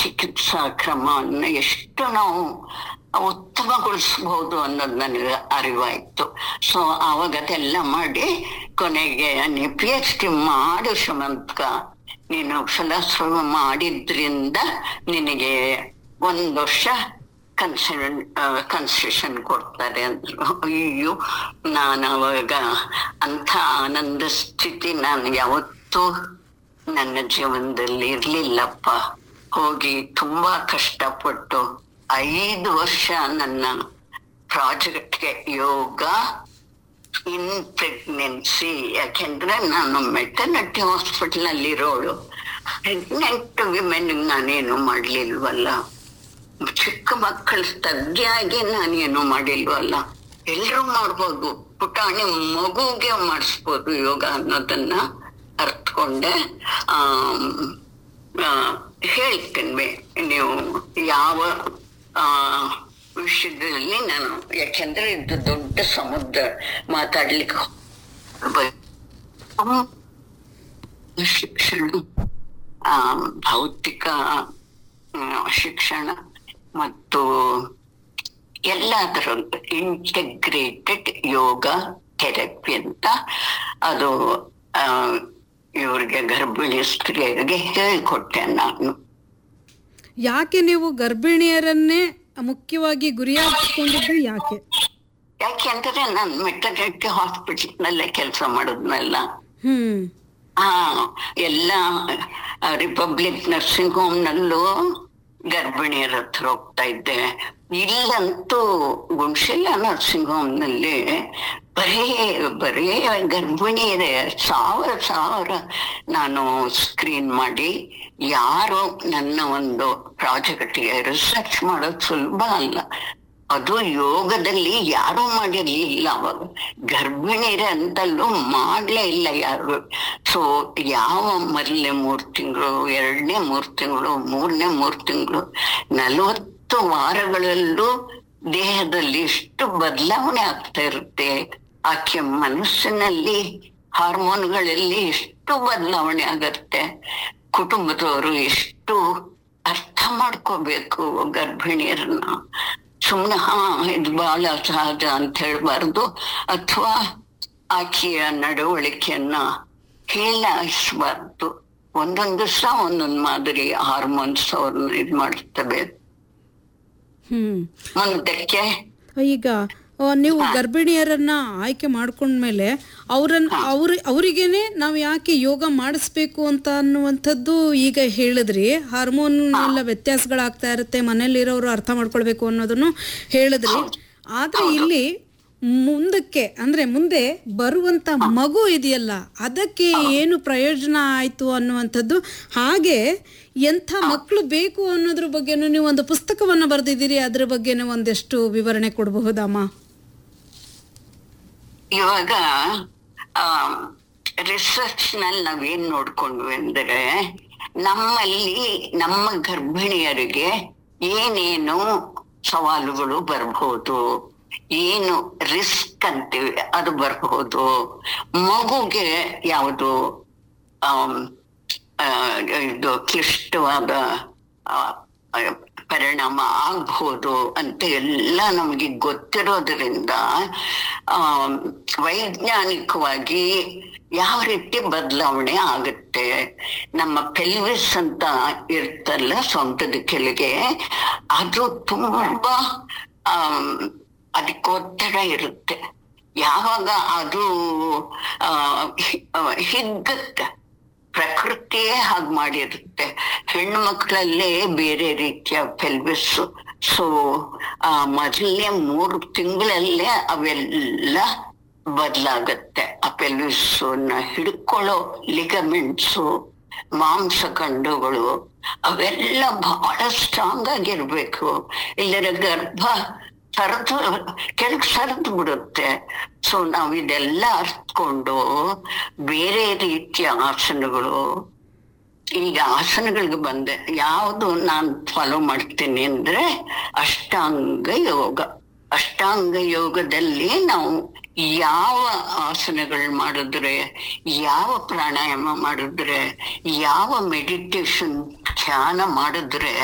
ಚಿಕಿತ್ಸಾ ಕ್ರಮವನ್ನು ಎಷ್ಟು ನಾವು ಉತ್ತಮಗೊಳಿಸಬಹುದು ಅನ್ನೋದು ನನಗೆ ಅರಿವಾಯ್ತು ಸೊ ಆವಾಗ ಅದೆಲ್ಲ ಮಾಡಿ ಕೊನೆಗೆ ನೀ ಪಿ ಎಚ್ ಡಿ ಮಾಡು ಸುಮಂತ್ಕ ನೀನು ಫಿಲಾಸಫಿ ಮಾಡಿದ್ರಿಂದ ನಿನಗೆ ಒಂದು ವರ್ಷ ಕನ್ಸೆಷನ್ ಕನ್ಸೆಷನ್ ಕೊಡ್ತಾರೆ ಅಂದ್ರು ಅಯ್ಯೋ ನಾನು ಅವಾಗ ಅಂಥ ಆನಂದ ಸ್ಥಿತಿ ನಾನು ಯಾವತ್ತೂ ನನ್ನ ಜೀವನದಲ್ಲಿ ಇರ್ಲಿಲ್ಲಪ್ಪ ಹೋಗಿ ತುಂಬಾ ಕಷ್ಟಪಟ್ಟು ಐದು ವರ್ಷ ನನ್ನ ಪ್ರಾಜೆಕ್ಟ್ಗೆ ಯೋಗ ಇನ್ ಪ್ರೆಗ್ನೆನ್ಸಿ ಯಾಕೆಂದ್ರೆ ನಾನು ಮೆಟರ್ನಿಟಿ ಹಾಸ್ಪಿಟಲ್ ಅಲ್ಲಿ ಇರೋಳು ಪ್ರೆಗ್ನೆಂಟ್ ವಿಮೆನ್ ನಾನೇನು ಮಾಡ್ಲಿಲ್ವಲ್ಲ ಚಿಕ್ಕ ಮಕ್ಕಳ ತಗ್ಗಿಯಾಗಿ ನಾನೇನು ಮಾಡಿಲ್ವಲ್ಲ ಎಲ್ರೂ ಮಾಡ್ಬೋದು ಪುಟಾಣಿ ಮಗುಗೆ ಮಾಡಿಸ್ಬೋದು ಯೋಗ ಅನ್ನೋದನ್ನ ಅರ್ಥಕೊಂಡೆ ಆಮ್, ಆ, ಹೇಳ್ತೀನಿ ಬೆ- ನೀವು ಯಾವ ಆ ವಿಷಯದಲ್ಲಿ ನಾನು ಯಾಕೆಂದ್ರೆ ಇದು ದೊಡ್ಡ ಸಮುದ್ರ ಮಾತಾಡ್ಲಿಕ್ಕೆ ಬ- ಶಿಕ್ಷಣ ಆ, ಭೌತಿಕ ಆ, ಶಿಕ್ಷಣ ಮತ್ತು ಎಲ್ಲದರಲ್ಲೂ ಇಂಟಗ್ರೇಟೆಡ್ ಯೋಗ ಥೆರಪಿ ಅಂತ ಅದು ಆ, ಇವ್ರಿಗೆ ಗರ್ಭಿಣಿ ಸ್ತ್ರೀಯರಿಗೆ ಹೇಳಿಕೊಟ್ಟೆ ನಾನು ಯಾಕೆ ನೀವು ಗರ್ಭಿಣಿಯರನ್ನೇ ಮುಖ್ಯವಾಗಿ ಗುರಿಯಾಗಿಸ್ಕೊಂಡಿದ್ದು ಯಾಕೆ ಯಾಕೆಂದ್ರೆ ನಾನು ಮೆಟರ್ನಿಟಿ ಹಾಸ್ಪಿಟಲ್ ನಲ್ಲೇ ಕೆಲಸ ಮಾಡೋದ್ನಲ್ಲ ಹ್ಮ್ ಹಾ ಎಲ್ಲ ರಿಪಬ್ಲಿಕ್ ನರ್ಸಿಂಗ್ ಹೋಮ್ ನಲ್ಲೂ ಗರ್ಭಿಣಿಯರ ಹತ್ರ ಹೋಗ್ತಾ ಇದ್ದೆ ಇಲ್ಲಂತೂ ಗುಣಶೀಲ ನರ್ಸಿಂಗ್ ಹೋಮ್ ನಲ್ಲಿ ಬರೀ ಬರೀ ಗರ್ಭಿಣಿಯರೇ ಸಾವಿರ ಸಾವಿರ ನಾನು ಸ್ಕ್ರೀನ್ ಮಾಡಿ ಯಾರು ನನ್ನ ಒಂದು ಪ್ರಾಜೆಕ್ಟ್ಗೆ ರಿಸರ್ಚ್ ಮಾಡೋದು ಸುಲಭ ಅಲ್ಲ ಅದು ಯೋಗದಲ್ಲಿ ಯಾರು ಮಾಡಿರ್ಲಿಲ್ಲ ಅವಾಗ ಗರ್ಭಿಣಿಯರೇ ಅಂತಲ್ಲೂ ಮಾಡ್ಲೇ ಇಲ್ಲ ಯಾರು ಸೊ ಯಾವ ಮೊದಲನೇ ಮೂರ್ ತಿಂಗಳು ಎರಡನೇ ಮೂರ್ ತಿಂಗಳು ಮೂರನೇ ಮೂರ್ ತಿಂಗಳು ನಲವತ್ತು ವಾರಗಳಲ್ಲೂ ದೇಹದಲ್ಲಿ ಎಷ್ಟು ಬದಲಾವಣೆ ಆಗ್ತಾ ಇರುತ್ತೆ ಆಕೆ ಮನಸ್ಸಿನಲ್ಲಿ ಹಾರ್ಮೋನ್ಗಳಲ್ಲಿ ಎಷ್ಟು ಬದಲಾವಣೆ ಆಗತ್ತೆ ಕುಟುಂಬದವರು ಎಷ್ಟು ಅರ್ಥ ಮಾಡ್ಕೋಬೇಕು ಗರ್ಭಿಣಿಯರನ್ನ ಸುಮ್ನೆ ಹಾ ಇದು ಬಹಳ ಸಹಜ ಅಂತ ಹೇಳ್ಬಾರ್ದು ಅಥವಾ ಆಕೆಯ ನಡವಳಿಕೆಯನ್ನ ಹೇಳಾಯಿಸ್ಬಾರ್ದು ಒಂದೊಂದು ದಿವಸ ಒಂದೊಂದು ಮಾದರಿ ಹಾರ್ಮೋನ್ಸ್ ಅವ್ರನ್ನ ಇದ್ ಮಾಡ್ತವೆ ಹ್ಮ್ ಮುಂದಕ್ಕೆ ಈಗ ಆ, ನೀವು ಗರ್ಭಿಣಿಯರನ್ನ ಆಯ್ಕೆ ಮಾಡ್ಕೊಂಡ್ಮೇಲೆ ಅವ್ರನ್ನ ಅವ್ರ ಅವರಿಗೇನೆ ನಾವು ಯಾಕೆ ಯೋಗ ಮಾಡಿಸ್ಬೇಕು ಅಂತ ಅನ್ನುವಂಥದ್ದು ಈಗ ಹೇಳಿದ್ರಿ ಹಾರ್ಮೋನ್ ಎಲ್ಲ ವ್ಯತ್ಯಾಸಗಳಾಗ್ತಾ ಇರುತ್ತೆ ಮನೇಲಿರೋರು ಅರ್ಥ ಮಾಡ್ಕೊಳ್ಬೇಕು ಅನ್ನೋದನ್ನು ಹೇಳಿದ್ರಿ ಆದ್ರೆ ಇಲ್ಲಿ ಮುಂದಕ್ಕೆ ಅಂದ್ರೆ ಮುಂದೆ ಬರುವಂತ ಮಗು ಇದೆಯಲ್ಲ ಅದಕ್ಕೆ ಏನು ಪ್ರಯೋಜನ ಆಯ್ತು ಅನ್ನುವಂಥದ್ದು ಹಾಗೆ ಎಂಥ ಮಕ್ಕಳು ಬೇಕು ಅನ್ನೋದ್ರ ಬಗ್ಗೆನೂ ನೀವು ಒಂದು ಪುಸ್ತಕವನ್ನ ಬರೆದಿದ್ದೀರಿ ಅದ್ರ ಬಗ್ಗೆನೂ ಒಂದಷ್ಟು ವಿವರಣೆ ಕೊಡಬಹುದಮ್ಮ ಇವಾಗ ರಿಸರ್ಚ್ ನಲ್ಲಿ ನಾವೇನ್ ನೋಡ್ಕೊಂಡ್ವಿ ಅಂದ್ರೆ ನಮ್ಮಲ್ಲಿ ನಮ್ಮ ಗರ್ಭಿಣಿಯರಿಗೆ ಏನೇನು ಸವಾಲುಗಳು ಬರಬಹುದು ಏನು ರಿಸ್ಕ್ ಅಂತೀವಿ ಅದು ಬರಬಹುದು ಮಗುಗೆ ಯಾವುದು ಆಮ್, ಆ, ಇದು ಕ್ಲಿಷ್ಟವಾದ ಆ, ಆ, ಪರಿಣಾಮ ಆಗ್ಬಹುದು ಅಂತ ಎಲ್ಲ ನಮಗೆ ಗೊತ್ತಿರೋದ್ರಿಂದ ಆಮ್, ವೈಜ್ಞಾನಿಕವಾಗಿ ಯಾವ ರೀತಿ ಬದಲಾವಣೆ ಆಗುತ್ತೆ ನಮ್ಮ ಪೆಲ್ವಿಸ್ ಅಂತ ಇರ್ತಲ್ಲ ಸೊಂಟದ ಕೆಳಗೆ ಅದು ತುಂಬಾ ಆಮ್, ಅದಕ್ಕೆ ಒತ್ತಡ ಇರುತ್ತೆ ಯಾವಾಗ ಅದು ಆ, ಹಿ- ಆ, ಹಿಗ್ಗುತ್ತೆ ಪ್ರಕೃತಿಯೇ ಹಾಗೆ ಮಾಡಿರುತ್ತೆ ಹೆಣ್ಣು ಮಕ್ಕಳಲ್ಲೇ ಬೇರೆ ರೀತಿಯ ಪೆಲ್ವಿಸ್ ಸೊ ಆ ಮೊದಲನೇ ಮೂರು ತಿಂಗಳಲ್ಲೇ ಅವೆಲ್ಲ ಬದಲಾಗತ್ತೆ ಆ ಪೆಲ್ವಿಸ್ ಹಿಡ್ಕೊಳ್ಳೋ ಲಿಗಮೆಂಟ್ಸು ಮಾಂಸಖಂಡಗಳು ಅವೆಲ್ಲ ಬಹಳ ಸ್ಟ್ರಾಂಗ್ ಆಗಿರ್ಬೇಕು ಇಲ್ಲರ ಗರ್ಭ ಸರಿದು ಕೆಳಗೆ ಸರಿದು ಬಿಡುತ್ತೆ ಸೊ ನಾವು ಇದೆಲ್ಲ ಅರ್ಥಕೊಂಡು ಬೇರೆ ರೀತಿಯ ಆಸನಗಳು ಈಗ ಆಸನಗಳಿಗೆ ಬಂದೆ ಯಾವುದು ನಾನು ಫಾಲೋ ಮಾಡ್ತೀನಿ ಅಂದ್ರೆ ಅಷ್ಟಾಂಗ ಯೋಗ ಅಷ್ಟಾಂಗ ಯೋಗದಲ್ಲಿ ನಾವು ಯಾವ ಆಸನಗಳು ಮಾಡಿದ್ರೆ ಯಾವ ಪ್ರಾಣಾಯಾಮ ಮಾಡಿದ್ರೆ ಯಾವ ಮೆಡಿಟೇಷನ್ ಧ್ಯಾನ ಮಾಡಿದ್ರೆ